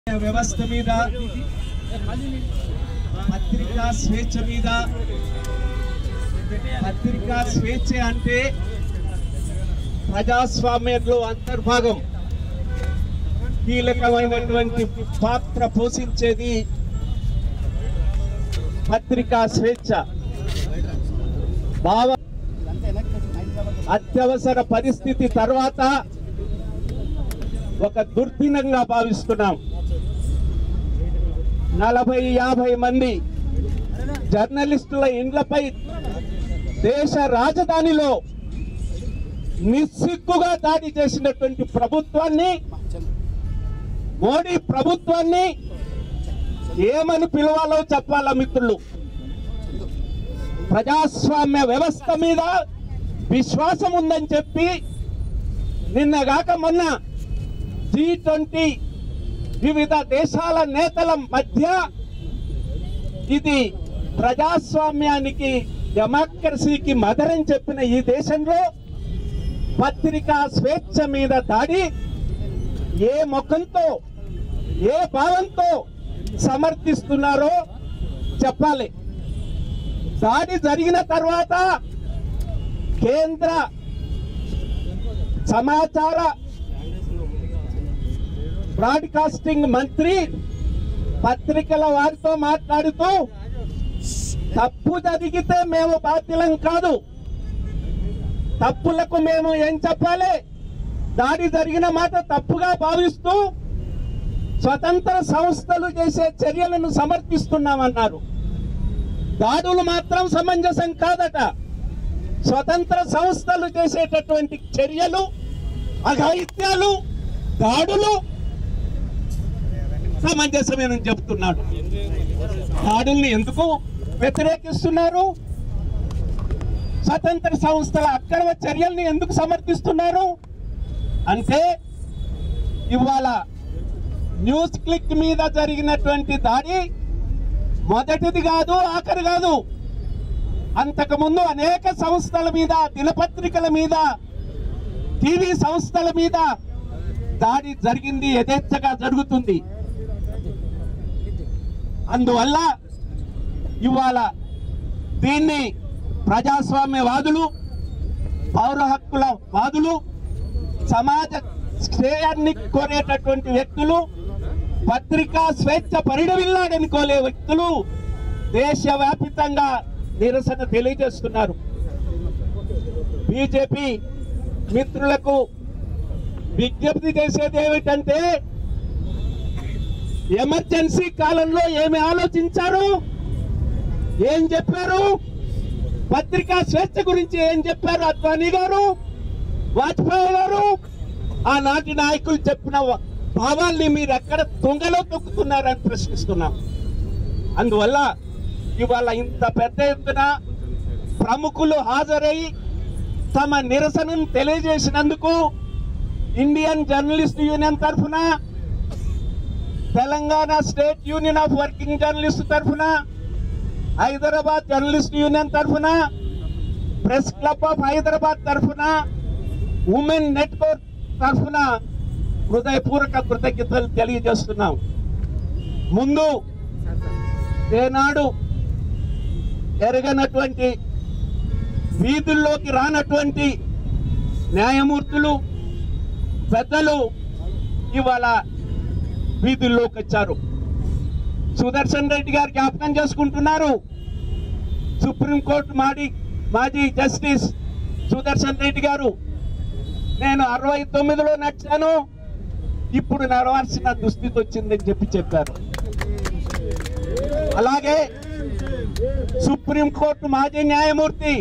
వ్యవస్థ మీద పత్రికా స్వేచ్ఛ మీద పత్రికా స్వేచ్ఛ అంటే ప్రజాస్వామ్యంలో అంతర్భాగం కీలకమైనటువంటి పాత్ర పోషించేది పత్రికా స్వేచ్ఛ భావ అత్యవసర పరిస్థితి తర్వాత ఒక దుర్దినంగా భావిస్తున్నాం నలభై యాభై మంది జర్నలిస్టుల ఇండ్లపై దేశ రాజధానిలో నిస్సిగ్గుగా దాడి చేసినటువంటి ప్రభుత్వాన్ని మోడీ ప్రభుత్వాన్ని ఏమని పిలవాలో చెప్పాలా మిత్రులు ప్రజాస్వామ్య వ్యవస్థ మీద విశ్వాసం ఉందని చెప్పి నిన్నగాక మొన్న జీ ట్వంటీ వివిధ దేశాల నేతల మధ్య ఇది ప్రజాస్వామ్యానికి డెమోక్రసీకి మదర్ అని చెప్పిన ఈ దేశంలో పత్రికా స్వేచ్ఛ మీద దాడి ఏ ముఖంతో ఏ భావంతో సమర్థిస్తున్నారో చెప్పాలి దాడి జరిగిన తర్వాత కేంద్ర సమాచార బ్రాడ్కాస్టింగ్ మంత్రి పత్రికల వారితో మాట్లాడుతూ తప్పు జరిగితే మేము బాధ్యులం కాదు తప్పులకు మేము ఏం చెప్పాలి దాడి జరిగిన మాట తప్పుగా భావిస్తూ స్వతంత్ర సంస్థలు చేసే చర్యలను సమర్థిస్తున్నామన్నారు దాడులు మాత్రం సమంజసం కాదట స్వతంత్ర సంస్థలు చేసేటటువంటి చర్యలు అఘాయిత్యాలు దాడులు సమంజసమేనని చెప్తున్నాడు దాడుల్ని ఎందుకు వ్యతిరేకిస్తున్నారు స్వతంత్ర సంస్థల అక్రమ చర్యల్ని ఎందుకు సమర్థిస్తున్నారు అంటే ఇవాళ న్యూస్ క్లిక్ మీద జరిగినటువంటి దాడి మొదటిది కాదు ఆఖరి కాదు అంతకుముందు అనేక సంస్థల మీద దినపత్రికల మీద టీవీ సంస్థల మీద దాడి జరిగింది యథేచ్ఛగా జరుగుతుంది అందువల్ల ఇవాళ దీన్ని ప్రజాస్వామ్యవాదులు పౌర హక్కుల వాదులు సమాజ శ్రేయాన్ని కోరేటటువంటి వ్యక్తులు పత్రికా స్వేచ్ఛ పరిడవిల్లాడని కోలే వ్యక్తులు దేశవ్యాపితంగా నిరసన తెలియజేస్తున్నారు బీజేపీ మిత్రులకు విజ్ఞప్తి చేసేది ఏమిటంటే ఎమర్జెన్సీ కాలంలో ఏమి ఆలోచించారు ఏం చెప్పారు పత్రికా స్వేచ్ఛ గురించి ఏం చెప్పారు అద్వానీ గారు వాజ్పేయి గారు ఆనాటి నాయకులు చెప్పిన భావాల్ని మీరు ఎక్కడ తుంగలో తొక్కుతున్నారని ప్రశ్నిస్తున్నాం అందువల్ల ఇవాళ ఇంత పెద్ద ఎత్తున ప్రముఖులు హాజరై తమ నిరసనను తెలియజేసినందుకు ఇండియన్ జర్నలిస్ట్ యూనియన్ తరఫున Telangana state union of working journalist తరఫున హైదరాబాద్ జర్నలిస్ట్ యూనియన్ తరఫున ప్రెస్ క్లబ్ ఆఫ్ హైదరాబాద్ తరఫున ఉమెన్ నెట్వర్క్ తరఫున హృదయపూర్వక కృతజ్ఞతలు తెలియజేస్తున్నాం ముందు ఏనాడు ఎరగనటువంటి వీధుల్లోకి రానటువంటి న్యాయమూర్తులు పెద్దలు ఇవాళ వీధుల్లోకి వచ్చారు సుదర్శన్ రెడ్డి గారు జ్ఞాపకం చేసుకుంటున్నారు సుప్రీంకోర్టు మాడి మాజీ జస్టిస్ సుదర్శన్ రెడ్డి గారు నేను అరవై తొమ్మిదిలో నడిచాను ఇప్పుడు నడవాల్సిన దుస్థితి వచ్చిందని చెప్పి చెప్పారు అలాగే సుప్రీంకోర్టు మాజీ న్యాయమూర్తి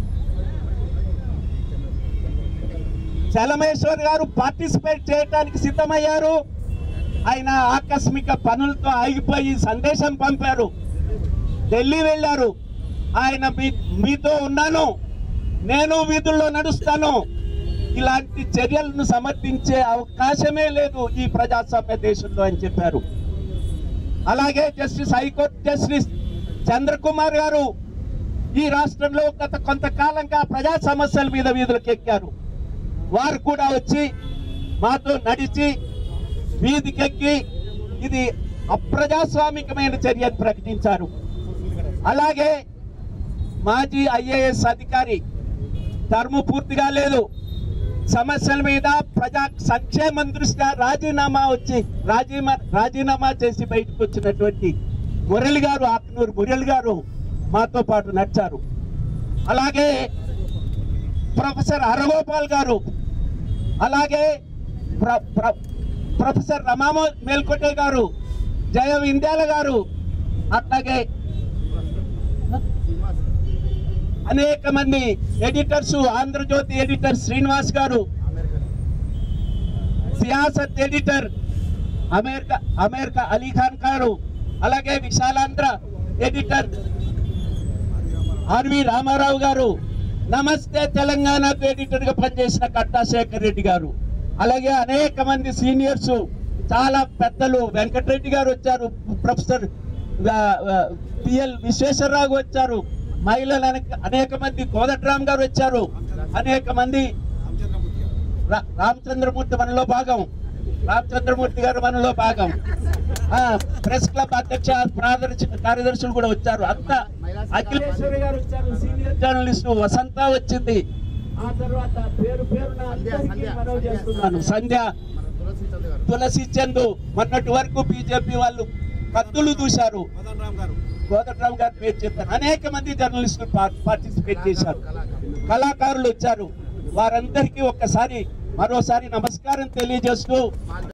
చలమేశ్వర్ గారు పార్టిసిపేట్ చేయడానికి సిద్ధమయ్యారు ఆయన ఆకస్మిక పనులతో ఆగిపోయి సందేశం పంపారు ఢిల్లీ వెళ్ళారు ఆయన మీ మీతో ఉన్నాను నేను వీధుల్లో నడుస్తాను ఇలాంటి చర్యలను సమర్థించే అవకాశమే లేదు ఈ ప్రజాస్వామ్య దేశంలో అని చెప్పారు అలాగే జస్టిస్ హైకోర్టు జస్టిస్ చంద్రకుమార్ గారు ఈ రాష్ట్రంలో గత కొంతకాలంగా ప్రజా సమస్యల మీద వీధులకు ఎక్కారు వారు కూడా వచ్చి మాతో నడిచి వీధికెక్కి ఇది అప్రజాస్వామికమైన చర్యను ప్రకటించారు అలాగే మాజీ ఐఏఎస్ అధికారి టర్ము పూర్తిగా లేదు సమస్యల మీద ప్రజా సంక్షేమం దృష్ట్యా రాజీనామా వచ్చి రాజీమా రాజీనామా చేసి బయటకు వచ్చినటువంటి మురళి గారు ఆత్నూరు మురళి గారు మాతో పాటు నడిచారు అలాగే ప్రొఫెసర్ హరగోపాల్ గారు అలాగే ప్ర- ప్ర- ప్రొఫెసర్ రమామో మేల్కోటే గారు జయ వింధ్యాల గారు అట్లాగే అనేక మంది ఎడిటర్స్ ఆంధ్రజ్యోతి ఎడిటర్ శ్రీనివాస్ గారు సియాసత్ ఎడిటర్ అమెరికా అమెరికా అలీ ఖాన్ గారు అలాగే విశాలాంధ్ర ఎడిటర్ ఆర్వి రామారావు గారు నమస్తే తెలంగాణకు ఎడిటర్ గా పనిచేసిన కట్టా శేఖర్ రెడ్డి గారు అలాగే అనేక మంది సీనియర్స్ చాలా పెద్దలు వెంకటరెడ్డి గారు వచ్చారు ప్రొఫెసర్ పిఎల్ విశ్వేశ్వరరావు వచ్చారు మహిళలు అనేక- అనేక మంది కోదట్రామ్ గారు వచ్చారు అనేక మంది రా- రామచంద్రమూర్తి మనలో భాగం రామచంద్రమూర్తి గారు మనలో భాగం ఆ, ప్రెస్ క్లబ్ అధ్యక్ష ప్రాదర్శ కార్యదర్శులు కూడా వచ్చారు అంతా అఖిలేశ్వరి గారు వచ్చారు సీనియర్ జర్నలిస్ట్ వసంత వచ్చింది ఆ తర్వాత పేరు పేరున అందరికీ మనవి చేస్తున్నాను సంధ్య తులసి చందు మొన్నటి వరకు బీజేపీ వాళ్ళు కత్తులు దూశారు కోదట్రామ్ గారు పేరు చెప్పారు అనేక మంది జర్నలిస్టులు పా- పార్టిసిపేట్ చేశారు కళాకారులు వచ్చారు వారందరికీ ఒక్కసారి మరోసారి నమస్కారం తెలియజేస్తూ